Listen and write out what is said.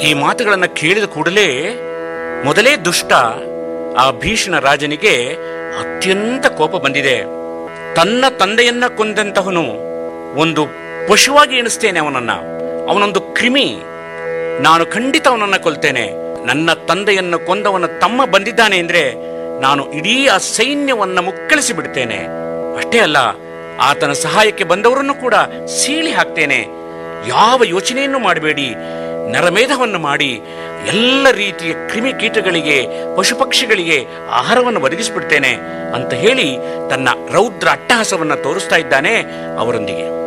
ಈ ಮಾತುಗಳನ್ನು ಕೇಳಿದ ಕೂಡಲೇ ಮೊದಲೇ ದುಷ್ಟ ಆ ಭೀಷಣ ರಾಜನಿಗೆ ಅತ್ಯಂತ ಕೋಪ ಬಂದಿದೆ ತನ್ನ ತಂದೆಯನ್ನ ಕೊಂದಂತಹನು ಒಂದು ಪಶುವಾಗಿ ಎಣಿಸ್ತೇನೆ ಅವನನ್ನ ಅವನೊಂದು ಕ್ರಿಮಿ ನಾನು ಖಂಡಿತ ಅವನನ್ನ ಕೊಲ್ತೇನೆ ನನ್ನ ತಂದೆಯನ್ನು ಕೊಂದವನ ತಮ್ಮ ಬಂದಿದ್ದಾನೆ ಅಂದ್ರೆ ನಾನು ಇಡೀ ಆ ಸೈನ್ಯವನ್ನ ಮುಕ್ಕಳಿಸಿ ಬಿಡ್ತೇನೆ ಅಷ್ಟೇ ಅಲ್ಲ ಆತನ ಸಹಾಯಕ್ಕೆ ಬಂದವರನ್ನು ಕೂಡ ಸೀಳಿ ಹಾಕ್ತೇನೆ ಯಾವ ಯೋಚನೆಯನ್ನು ಮಾಡಬೇಡಿ ನರಮೇಧವನ್ನು ಮಾಡಿ ಎಲ್ಲ ರೀತಿಯ ಕ್ರಿಮಿ ಕೀಟಗಳಿಗೆ ಪಶು ಪಕ್ಷಿಗಳಿಗೆ ಆಹಾರವನ್ನು ಒದಗಿಸಿಬಿಡ್ತೇನೆ ಅಂತ ಹೇಳಿ ತನ್ನ ರೌದ್ರ ಅಟ್ಟಹಾಸವನ್ನ ತೋರಿಸ್ತಾ ಇದ್ದಾನೆ ಅವರೊಂದಿಗೆ